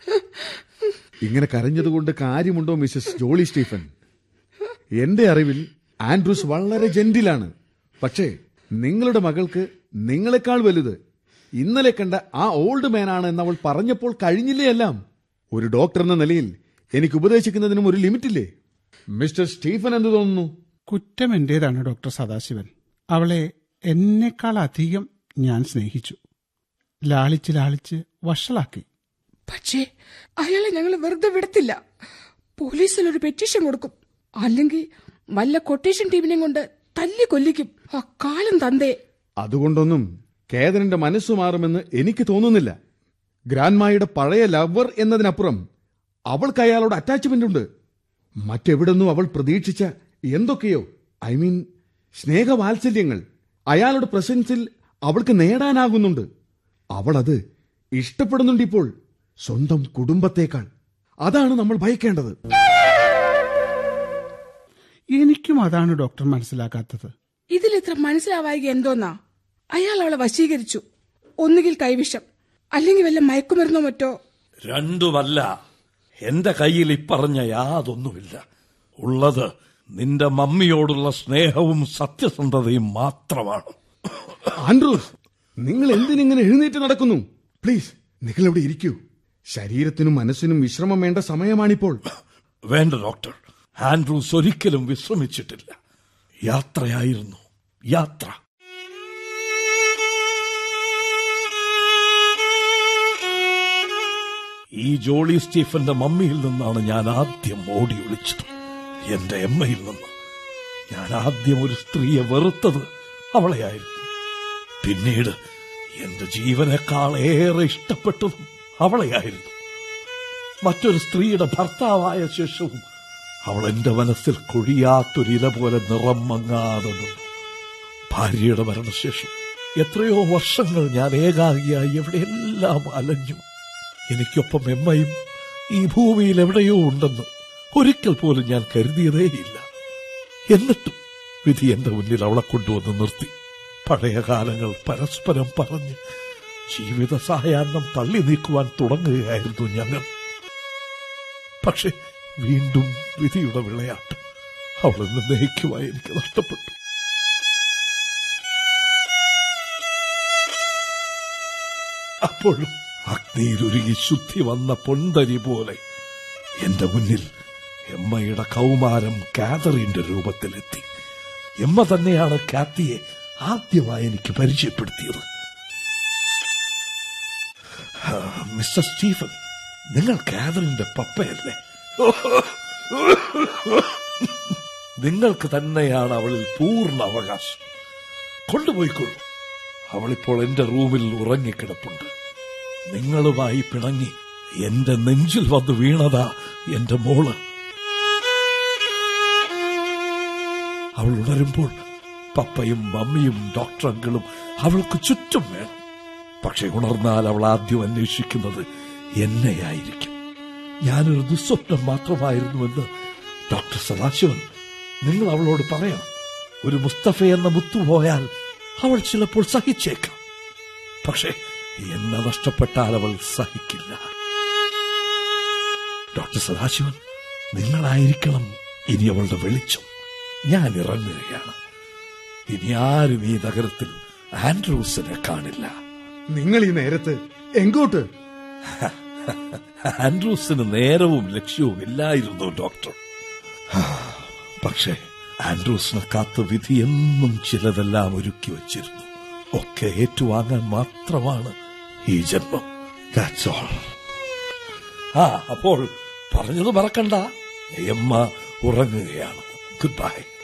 ഇങ്ങനെ കരഞ്ഞതുകൊണ്ട് കാര്യമുണ്ടോ Mrs Jolly Stephen എന്റെ അറിവിൽ ആൻഡ്രൂസ് വളരെ ജെന്റിലാണ് പക്ഷേ നിങ്ങളുടെ മകൾക്ക് നിങ്ങളെക്കാൾ വലുത് ഇന്നലെ കണ്ട ആ ഓൾഡ് മാനാണ് എന്ന് അവൾ പറഞ്ഞപ്പോൾ കഴിഞ്ഞില്ലേ എല്ലാം ഒരു ഡോക്ടർ എന്ന നിലയിൽ എനിക്ക് ഉപദേശിക്കുന്നതിനും ഒരു ലിമിറ്റില്ലേ മിസ്റ്റർ സ്റ്റീഫൻ എന്ത് തോന്നുന്നു കുറ്റം എന്റേതാണ് ഡോക്ടർ സദാശിവൻ അവളെ എന്നെക്കാൾ അധികം ഞാൻ സ്നേഹിച്ചു ലാളിച്ച് ലാളിച്ച് വഷളാക്കി പക്ഷേ അയാളെ ഞങ്ങൾ വെറുതെ വിടത്തില്ല പോലീസിൽ ഒരു പെറ്റീഷൻ കൊടുക്കും അല്ലെങ്കിൽ വല്ല കൊട്ടേഷൻ ടീമിനെയും കൊണ്ട് തല്ലി കൊല്ലിക്കും ആ കാലം തന്തേ അതുകൊണ്ടൊന്നും കേതനന്റെ മനസ്സു മാറുമെന്ന് എനിക്ക് തോന്നുന്നില്ല ഗ്രാൻഡ്മായുടെ പഴയ ലവർ എന്നതിനപ്പുറം അവൾക്ക് അയാളോട് അറ്റാച്ച്മെന്റ് ഉണ്ട് മറ്റെവിടുന്നും അവൾ പ്രതീക്ഷിച്ച എന്തൊക്കെയോ ഐ മീൻ സ്നേഹവാത്സല്യങ്ങൾ അയാളുടെ പ്രസൻസിൽ അവൾക്ക് നേടാനാകുന്നുണ്ട് അവൾ അത് ഇഷ്ടപ്പെടുന്നുണ്ട് ഇപ്പോൾ സ്വന്തം കുടുംബത്തേക്കാൾ അതാണ് നമ്മൾ ഭയക്കേണ്ടത് എനിക്കും അതാണ് ഡോക്ടർ മനസ്സിലാക്കാത്തത് ഇതിലിത്ര മനസ്സിലാവായിക എന്തോന്നാ അയാൾ അവളെ വശീകരിച്ചു ഒന്നുകിൽ കൈവിഷം അല്ലെങ്കിൽ വല്ല മയക്കുമരുന്നോ മറ്റോ രണ്ടുമല്ല എന്റെ കയ്യിൽ ഇപ്പറഞ്ഞ യാതൊന്നുമില്ല ഉള്ളത് നിന്റെ മമ്മിയോടുള്ള സ്നേഹവും സത്യസന്ധതയും മാത്രമാണ് ആൻഡ്രൂസ് നിങ്ങൾ എന്തിനിങ്ങനെ എഴുന്നേറ്റ് നടക്കുന്നു പ്ലീസ് നിങ്ങൾ ഇവിടെ ഇരിക്കൂ ശരീരത്തിനും മനസ്സിനും വിശ്രമം വേണ്ട സമയമാണിപ്പോൾ വേണ്ട ഡോക്ടർ ആൻഡ്രൂസ് ഒരിക്കലും വിശ്രമിച്ചിട്ടില്ല യാത്രയായിരുന്നു യാത്ര ഈ ജോളി സ്റ്റീഫന്റെ മമ്മിയിൽ നിന്നാണ് ഞാൻ ആദ്യം ഓടി ഒളിച്ചത് എന്റെ എമ്മയിൽ നിന്ന് ഞാൻ ആദ്യം ഒരു സ്ത്രീയെ വെറുത്തത് അവളെയായിരുന്നു പിന്നീട് എന്റെ ജീവനേക്കാൾ ഏറെ ഇഷ്ടപ്പെട്ടതും അവളെയായിരുന്നു മറ്റൊരു സ്ത്രീയുടെ ഭർത്താവായ ശേഷവും അവൾ എന്റെ മനസ്സിൽ കൊഴിയാത്തൊരില പോലെ നിറം മങ്ങാതെ നിന്നു ഭാര്യയുടെ മരണശേഷം എത്രയോ വർഷങ്ങൾ ഞാൻ ഏകാഗിയായി എവിടെയെല്ലാം അലഞ്ഞു എനിക്കൊപ്പം എമ്മയും ഈ ഭൂമിയിൽ എവിടെയോ ഉണ്ടെന്ന് ഒരിക്കൽ പോലും ഞാൻ കരുതിയതേയില്ല എന്നിട്ടും വിധി എന്റെ മുന്നിൽ അവളെ കൊണ്ടുവന്ന് നിർത്തി പഴയ കാലങ്ങൾ പരസ്പരം പറഞ്ഞ് ജീവിത സായാഹ്നം തള്ളി നീക്കുവാൻ തുടങ്ങുകയായിരുന്നു ഞങ്ങൾ പക്ഷെ വീണ്ടും വിധിയുടെ വിളയാട്ടം അവളിൽ നിന്ന് നയിക്കുവാൻ എനിക്ക് നഷ്ടപ്പെട്ടു അപ്പോഴും അഗ്നിയിലൊരുങ്ങി ശുദ്ധി വന്ന പൊന്തരി പോലെ എന്റെ മുന്നിൽ എമ്മയുടെ കൗമാരം കാതറിന്റെ രൂപത്തിലെത്തി എമ്മ തന്നെയാണ് കാത്തിയെ ആദ്യമായി എനിക്ക് പരിചയപ്പെടുത്തിയത് ആ, മിസ്റ്റർ സ്റ്റീഫൻ നിങ്ങൾ കാതറിന്റെ പപ്പയല്ലേ നിങ്ങൾക്ക് തന്നെയാണ് അവളിൽ പൂർണ്ണ അവകാശം കൊണ്ടുപോയിക്കൊള്ളൂ അവളിപ്പോൾ എന്റെ റൂമിൽ ഉറങ്ങിക്കിടപ്പുണ്ട് നിങ്ങളുമായി പിണങ്ങി എന്റെ നെഞ്ചിൽ വന്ന് വീണതാ എന്റെ മോള് അവൾ ഉണരുമ്പോൾ പപ്പയും മമ്മിയും ഡോക്ടർ അങ്കിളും അവൾക്ക് ചുറ്റും വേണം പക്ഷെ ഉണർന്നാൽ അവൾ ആദ്യം അന്വേഷിക്കുന്നത് എന്നെയായിരിക്കും ഞാനൊരു ദുസ്വപ്നം മാത്രമായിരുന്നുവെന്ന് ഡോക്ടർ സദാശിവൻ നിങ്ങൾ അവളോട് പറയണം ഒരു മുസ്തഫ എന്ന മുത്തു പോയാൽ അവൾ ചിലപ്പോൾ സഹിച്ചേക്കാം പക്ഷേ എന്നെ നഷ്ടപ്പെട്ടാൽ അവൾ സഹിക്കില്ല ഡോക്ടർ സദാശിവൻ നിങ്ങളായിരിക്കണം ഇനി അവളുടെ വെളിച്ചം ഞാൻ ഇറങ്ങുകയാണ് ഇനി ആരും ഈ നഗരത്തിൽ ആൻഡ്രൂസിനെ കാണില്ല നിങ്ങൾ ഈ നേരത്ത് എങ്കോട്ട് ആൻഡ്രൂസിന് നേരവും ലക്ഷ്യവും ഇല്ലായിരുന്നു ഡോക്ടർ പക്ഷേ ആൻഡ്രൂസിനെ കാത്ത വിധി എന്നും ചിലതെല്ലാം ഒരുക്കി വച്ചിരുന്നു ഒക്കെ ഏറ്റുവാങ്ങാൻ മാത്രമാണ് ഈ ജന്മം That's all. ആ അപ്പോൾ പറഞ്ഞത് മറക്കണ്ട എമ്മ ഉറങ്ങുകയാണ് ഗുഡ് ബൈ